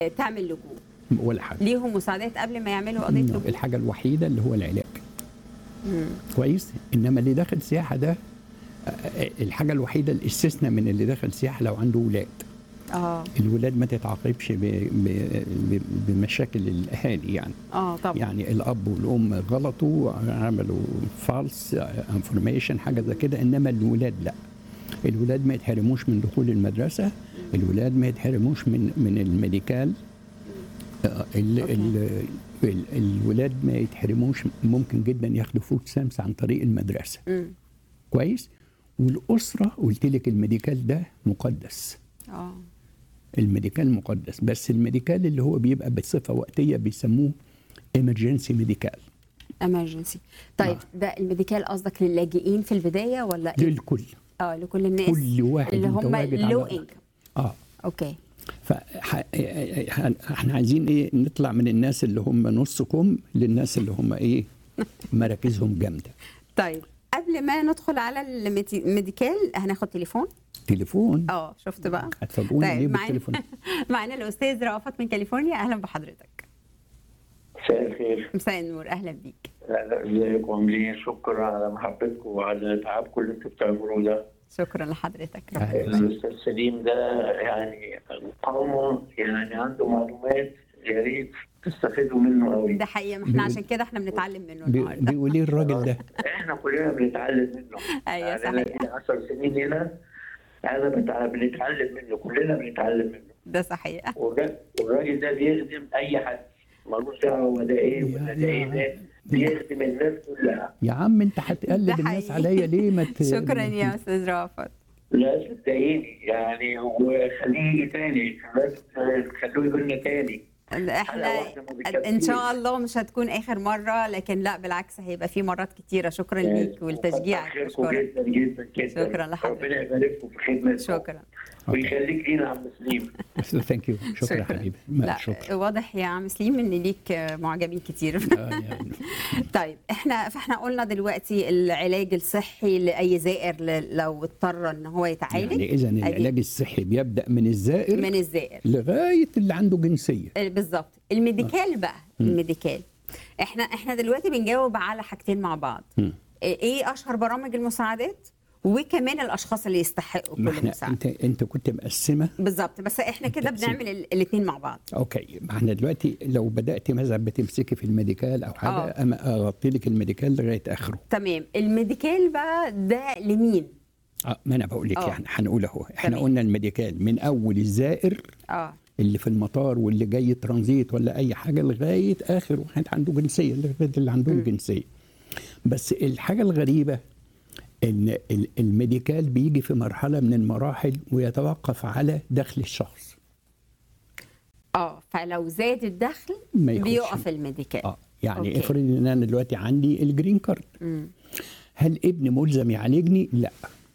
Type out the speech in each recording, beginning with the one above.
تعمل لجوء ولا حاجه ليهم مساعدات قبل ما يعملوا قضيه نو، لجوء الحاجه الوحيده اللي هو العلاج مم. كويس انما اللي داخل سياحه ده آه، آه، الحاجه الوحيده الاستثناء من اللي داخل سياحه لو عنده ولاد اه الولاد ما تتعاقبش ب- ب- ب- بمشاكل الاهالي يعني اه طبعا يعني الاب والام غلطوا عملوا فالس انفورميشن حاجه زي كده انما الولاد لا الولاد ما يتحرموش من دخول المدرسه الولاد ما يتحرموش من من الميديكال آه، ال أوكي. ال ال الولاد ما يتحرموش ممكن جدا ياخدوا فود سامس عن طريق المدرسه مم. كويس والاسره قلت لك الميديكال ده مقدس اه الميديكال مقدس بس الميديكال اللي هو بيبقى بصفه وقتيه بيسموه ايمرجنسي ميديكال امرجنسي طيب ده الميديكال قصدك للاجئين في البدايه ولا ايه؟ للكل اه لكل الناس كل واحد اللي هم متواجد لو على- انكم اه اوكي فاحنا عايزين ايه نطلع من الناس اللي هم نص كم للناس اللي هم ايه مراكزهم جامده طيب قبل ما ندخل على الميدي- الميديكال هناخد تليفون تليفون اه شفت بقى هتفاجئوني طيب، ليه معانا- بالتليفون معانا الاستاذ رأفت من كاليفورنيا اهلا بحضرتك مساء الخير مساء النور اهلا بيك لا، ازيكم عاملين شكرا على محبتكم وعلى تعبكم اللي انتوا بتعملوه ده شكرا لحضرتك أهلا. الاستاذ سليم ده يعني قومه يعني عنده معلومات يا ريت تستفيدوا منه قوي ده حقيقه ما احنا عشان كده احنا بنتعلم منه بي- النهارده بيقول ايه الراجل ده احنا كلنا بنتعلم منه أيوة، يعني انا صحيح. لي 10 سنين هنا انا بتع- بنتعلم منه كلنا بنتعلم منه ده صحيح والراجل والراجل ده بيخدم اي حد ملوش دعوه هو ده ايه ولا ده ايه ده بيخدم الناس كلها يا عم انت هتقلد ده الناس حقيقي. عليا ليه ما ت... شكرا يا استاذ رأفت لا صدقيني يعني وخليه يجي تاني بس خلوه يقول لنا تاني احنا حلقة واحدة ما بتكفيش. ان شاء الله مش هتكون اخر مره لكن لا بالعكس هيبقى في مرات كتيره شكرا ليك ولتشجيعك خيركم بشكرك جدا جدا جدا شكرا لحضرتك. ربنا يبارككم في خدمتكم شكرا ويخليك لينا عم سليم ثانك يو شكرا يا حبيبي ما لا شكرا واضح يا عم سليم ان ليك معجبين كتير آه، يعني طيب احنا فاحنا قلنا دلوقتي العلاج الصحي لاي زائر ل- لو اضطر ان هو يتعالج يعني اذا العلاج الصحي بيبدا من الزائر من الزائر لغايه اللي عنده جنسيه بالظبط الميديكال بقى الميديكال احنا احنا دلوقتي بنجاوب على حاجتين مع بعض مم. ايه اشهر برامج المساعدات وكمان الاشخاص اللي يستحقوا ما كل احنا مساعده انت انت كنت مقسمه بالظبط بس احنا كده تقسيم. بنعمل الاثنين مع بعض اوكي ما احنا دلوقتي لو بدات مثلا بتمسكي في الميديكال او حاجه آه. اما اغطي لك الميديكال لغايه اخره تمام الميديكال بقى ده لمين اه ما انا بقول لك آه. يعني هنقول اهو احنا تمام. قلنا الميديكال من اول الزائر اه اللي في المطار واللي جاي ترانزيت ولا اي حاجه لغايه اخر واحد عنده جنسيه لغايه اللي عندهم جنسيه بس الحاجه الغريبه ان ال- الميديكال بيجي في مرحله من المراحل ويتوقف على دخل الشخص اه فلو زاد الدخل ما ياخدش. بيقف الميديكال اه يعني أوكي. افرض ان انا دلوقتي عندي الجرين كارد مم. هل ابني ملزم يعالجني؟ لا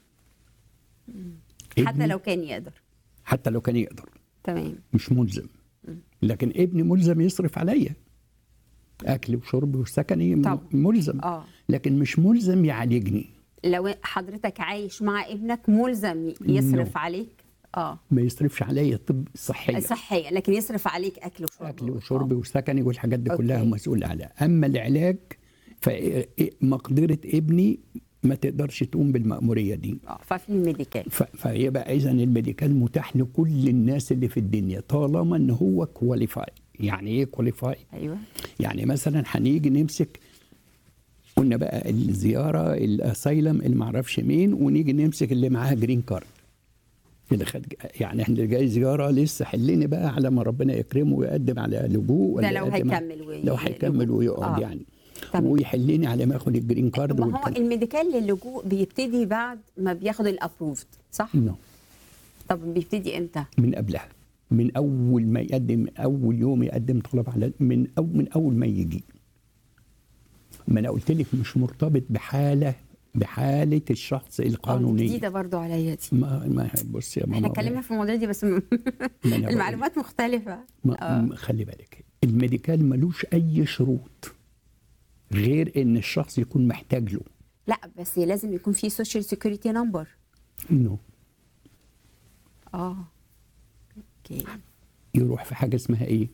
حتى ابني- لو كان يقدر حتى لو كان يقدر تمام مش ملزم لكن ابني ملزم يصرف عليا اكل وشرب وسكني م- طبعا. ملزم اه لكن مش ملزم يعالجني لو حضرتك عايش مع ابنك ملزم يصرف No. عليك اه ما يصرفش عليا طب صحيه صحيا لكن يصرف عليك اكل وشرب اكل وشرب وسكني والحاجات دي أوكي. كلها مسؤول عليها اما العلاج فمقدره ابني ما تقدرش تقوم بالمأمورية دي اه ففي الميديكال ف- فيبقى اذا الميديكال متاح لكل الناس اللي في الدنيا طالما ان هو كواليفاي يعني ايه كواليفاي ايوه يعني مثلا هنيجي نمسك قلنا بقى الزياره الاسايلم اللي معرفش مين ونيجي نمسك اللي معاها جرين كارد اللي خد يعني احنا اللي جاي زياره لسه حليني بقى على ما ربنا يكرمه ويقدم على لجوء ولا ده لو يقدم على- هيكمل وي- لو هيكمل ويقعد آه. يعني تمام. ويحلني على ما ياخد الجرين كارد ما هو والكلام. الميديكال للجوء بيبتدي بعد ما بياخد الابروفد صح؟ نو. طب بيبتدي امتى؟ من قبلها من اول ما يقدم من اول يوم يقدم طلب على من أو من اول ما يجي ما انا قلت لك مش مرتبط بحاله بحاله الشخص آه، دي القانونيه جديده برضو عليا دي ما ما بص يا ماما احنا اتكلمنا في المواضيع دي بس م- ما أنا بقول- المعلومات مختلفه ما ما- خلي بالك الميديكال ملوش اي شروط غير ان الشخص يكون محتاج له لا بس لازم يكون في سوشيال سيكوريتي نمبر انه اه اوكي يروح في حاجه اسمها ايه